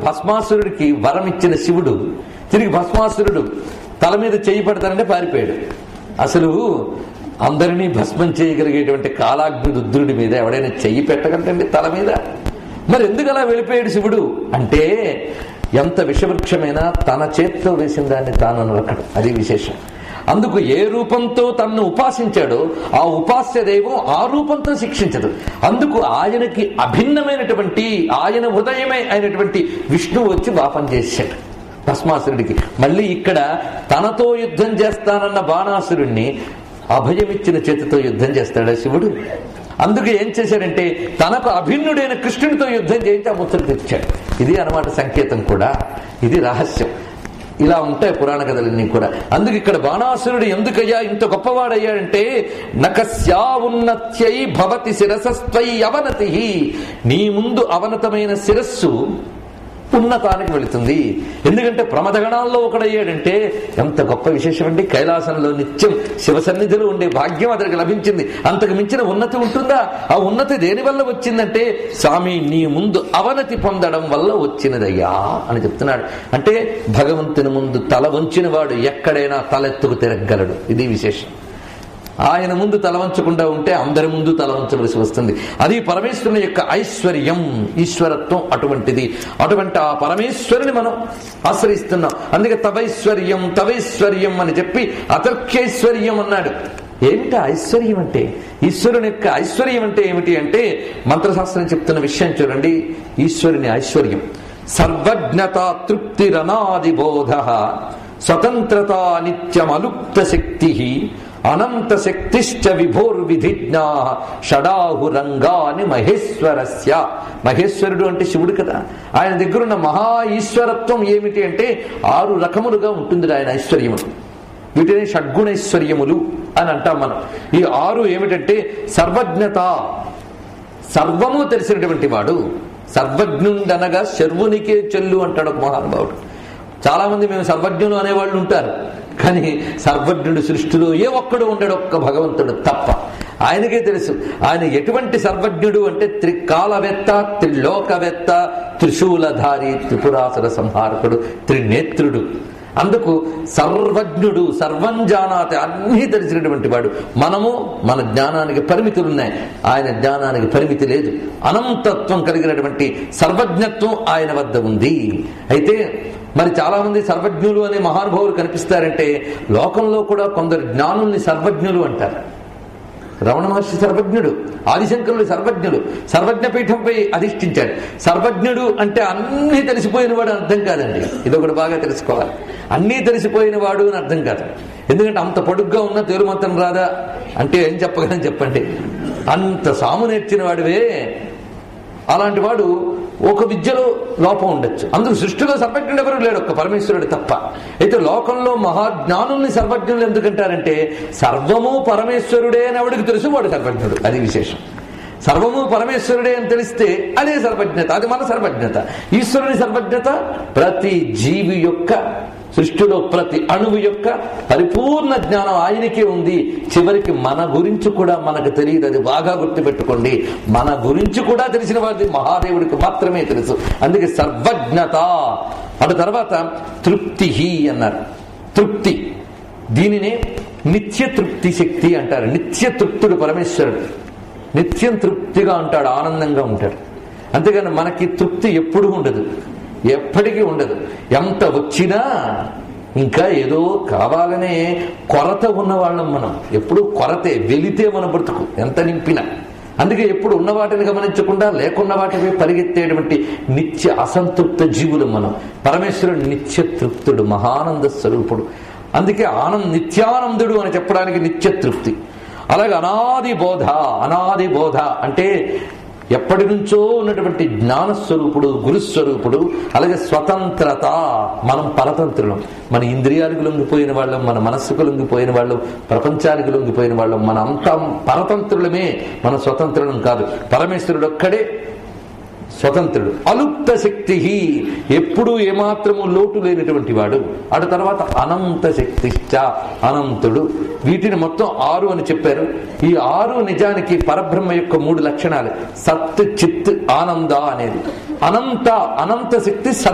భస్మాసురుడికి వరం ఇచ్చిన శివుడు తిరిగి భస్మాసురుడు తల మీద చేయి పడతానంటే పారిపోయాడు అసలు అందరినీ భస్మం చేయగలిగేటువంటి కాలాగ్ని రుద్రుడి మీద ఎవడైనా చెయ్యి పెట్టగలండి తల మీద మరి ఎందుకు అలా వెళ్ళిపోయాడు శివుడు అంటే ఎంత విషవృక్షమైనా తన చేత్తో వేసిన దాన్ని తాను నరకడు అది విశేషం అందుకు ఏ రూపంతో తన్ను ఉపాసించాడో ఆ ఉపాస్య దైవం ఆ రూపంతో శిక్షించదు అందుకు ఆయనకి అభిన్నమైనటువంటి ఆయన హృదయమే అయినటువంటి విష్ణువు వచ్చి పాపం చేశాడు భస్మాసురుడికి మళ్ళీ ఇక్కడ తనతో యుద్ధం చేస్తానన్న బాణాసురుణ్ణి అభయమిచ్చిన చేతితో యుద్ధం చేస్తాడా శివుడు అందుకు ఏం చేశాడంటే తనకు అభిన్నుడైన కృష్ణుడితో యుద్ధం చేయించి ఆ ముచ్చట తెచ్చాడు ఇది అన్నమాట సంకేతం కూడా ఇది రహస్యం ఇలా ఉంటాయి పురాణ కథలన్నీ కూడా అందుకు ఇక్కడ బాణాసురుడు ఎందుకయ్యా ఇంత గొప్పవాడయ్యాడంటే నకస్యా ఉన్నత్యై భవతి శిరసస్త్వై అవనతి నీ ముందు అవనతమైన శిరస్సు ఉన్నతానికి వెళుతుంది ఎందుకంటే ప్రమదగణాల్లో ఒకడయ్యాడంటే ఎంత గొప్ప విశేషం అండి కైలాసంలో నిత్యం శివ సన్నిధిలో ఉండే భాగ్యం అతనికి లభించింది అంతకు మించిన ఉన్నతి ఉంటుందా ఆ ఉన్నతి దేని వల్ల వచ్చిందంటే స్వామి నీ ముందు అవనతి పొందడం వల్ల వచ్చినదయ్యా అని చెప్తున్నాడు అంటే భగవంతుని ముందు తల వంచిన వాడు ఎక్కడైనా తలెత్తుకు తిరగలడు ఇది విశేషం ఆయన ముందు తల వంచకుండా ఉంటే అందరి ముందు తల వంచవలసి వస్తుంది అది పరమేశ్వరుని యొక్క ఐశ్వర్యం ఈశ్వరత్వం అటువంటిది అటువంటి ఆ పరమేశ్వరుని మనం ఆశ్రయిస్తున్నాం అందుకే తవైశ్వర్యం తవైశ్వర్యం అని చెప్పి అతర్క్యైశ్వర్యం అన్నాడు ఏమిటి ఐశ్వర్యం అంటే ఈశ్వరుని యొక్క ఐశ్వర్యం అంటే ఏమిటి అంటే మంత్రశాస్త్రం చెప్తున్న విషయం చూడండి ఈశ్వరుని ఐశ్వర్యం సర్వజ్ఞత తృప్తిరనాది బోధ స్వతంత్రత నిత్యమలుప్త శక్తి అనంత శక్తిశ్చ విభోర్విధిజ్ఞా షడాహురంగాని మహేశ్వరస్య మహేశ్వరుడు అంటే శివుడు కదా ఆయన దగ్గరున్న మహా ఈశ్వరత్వం ఏమిటి అంటే ఆరు రకములుగా ఉంటుంది ఆయన ఐశ్వర్యము వీటిని షడ్గుణైశ్వర్యములు అని అంటాం మనం ఈ ఆరు ఏమిటంటే సర్వజ్ఞత సర్వము తెలిసినటువంటి వాడు సర్వజ్ఞుండనగా శర్వునికే చెల్లు అంటాడు ఒక మహానుభావుడు చాలా మంది మేము సర్వజ్ఞులు అనేవాళ్ళు ఉంటారు కానీ సర్వజ్ఞుడు సృష్టిలో ఏ ఒక్కడు ఉండడు ఒక్క భగవంతుడు తప్ప ఆయనకే తెలుసు ఆయన ఎటువంటి సర్వజ్ఞుడు అంటే త్రికాలవేత్త త్రిలోకవేత్త త్రిశూలధారి త్రిపురాసుర సంహారకుడు త్రినేత్రుడు అందుకు సర్వజ్ఞుడు సర్వం జానాతి అన్నీ తెలిసినటువంటి వాడు మనము మన జ్ఞానానికి పరిమితులు ఉన్నాయి ఆయన జ్ఞానానికి పరిమితి లేదు అనంతత్వం కలిగినటువంటి సర్వజ్ఞత్వం ఆయన వద్ద ఉంది అయితే మరి చాలా మంది సర్వజ్ఞులు అనే మహానుభావులు కనిపిస్తారంటే లోకంలో కూడా కొందరు జ్ఞానుల్ని సర్వజ్ఞులు అంటారు రమణ మహర్షి సర్వజ్ఞుడు ఆదిశంకరుడు సర్వజ్ఞుడు సర్వజ్ఞ పీఠంపై అధిష్ఠించాడు సర్వజ్ఞుడు అంటే అన్నీ తెలిసిపోయిన వాడు అని అర్థం కాదండి ఇది ఒకటి బాగా తెలుసుకోవాలి అన్నీ తెలిసిపోయిన వాడు అని అర్థం కాదు ఎందుకంటే అంత పొడుగ్గా ఉన్న తెలుగు మంత్రం రాదా అంటే ఏం చెప్పగలని చెప్పండి అంత సాము నేర్చిన వాడివే అలాంటి వాడు ఒక విద్యలో లోపం ఉండొచ్చు అందుకు సృష్టిలో సర్వజ్ఞుడు ఎవరు లేడు ఒక్క పరమేశ్వరుడు తప్ప అయితే లోకంలో మహాజ్ఞానుల్ని సర్వజ్ఞులు ఎందుకంటారంటే సర్వము పరమేశ్వరుడే అని ఎవడికి తెలుసు వాడు సర్వజ్ఞుడు అది విశేషం సర్వము పరమేశ్వరుడే అని తెలిస్తే అదే సర్వజ్ఞత అది మన సర్వజ్ఞత ఈశ్వరుని సర్వజ్ఞత ప్రతి జీవి యొక్క సృష్టిలో ప్రతి అణువు యొక్క పరిపూర్ణ జ్ఞానం ఆయనకే ఉంది చివరికి మన గురించి కూడా మనకు తెలియదు అది బాగా గుర్తుపెట్టుకోండి మన గురించి కూడా తెలిసిన వాడి మహాదేవుడికి మాత్రమే తెలుసు అందుకే సర్వజ్ఞత అటు తర్వాత తృప్తి అన్నారు తృప్తి దీనినే నిత్య తృప్తి శక్తి అంటారు నిత్య తృప్తుడు పరమేశ్వరుడు నిత్యం తృప్తిగా ఉంటాడు ఆనందంగా ఉంటాడు అంతేగాని మనకి తృప్తి ఎప్పుడు ఉండదు ఎప్పటికీ ఉండదు ఎంత వచ్చినా ఇంకా ఏదో కావాలనే కొరత ఉన్నవాళ్ళం మనం ఎప్పుడు కొరతే వెలితే మన బ్రతుకు ఎంత నింపినా అందుకే ఎప్పుడు ఉన్న వాటిని గమనించకుండా లేకున్న వాటిపై పరిగెత్తేటువంటి నిత్య అసంతృప్త జీవులు మనం పరమేశ్వరుడు నిత్య తృప్తుడు మహానంద స్వరూపుడు అందుకే ఆనంద నిత్యానందుడు అని చెప్పడానికి నిత్య తృప్తి అలాగే అనాది బోధ అనాది బోధ అంటే ఎప్పటి నుంచో ఉన్నటువంటి జ్ఞానస్వరూపుడు గురుస్వరూపుడు అలాగే స్వతంత్రత మనం పరతంత్రులం మన ఇంద్రియాలకు లొంగిపోయిన వాళ్ళం మన మనస్సుకు లొంగిపోయిన వాళ్ళం ప్రపంచానికి లొంగిపోయిన వాళ్ళం మన అంతా పరతంత్రులమే మన స్వతంత్రులం కాదు పరమేశ్వరుడు ఒక్కడే స్వతంత్రుడు అలుప్త శక్తి ఎప్పుడూ ఏమాత్రము లోటు లేనటువంటి వాడు అటు తర్వాత అనంత శక్తిశ్చ అనంతుడు వీటిని మొత్తం ఆరు అని చెప్పారు ఈ ఆరు నిజానికి పరబ్రహ్మ యొక్క మూడు లక్షణాలు సత్ చిత్ ఆనంద అనేది అనంత అనంత శక్తి సత్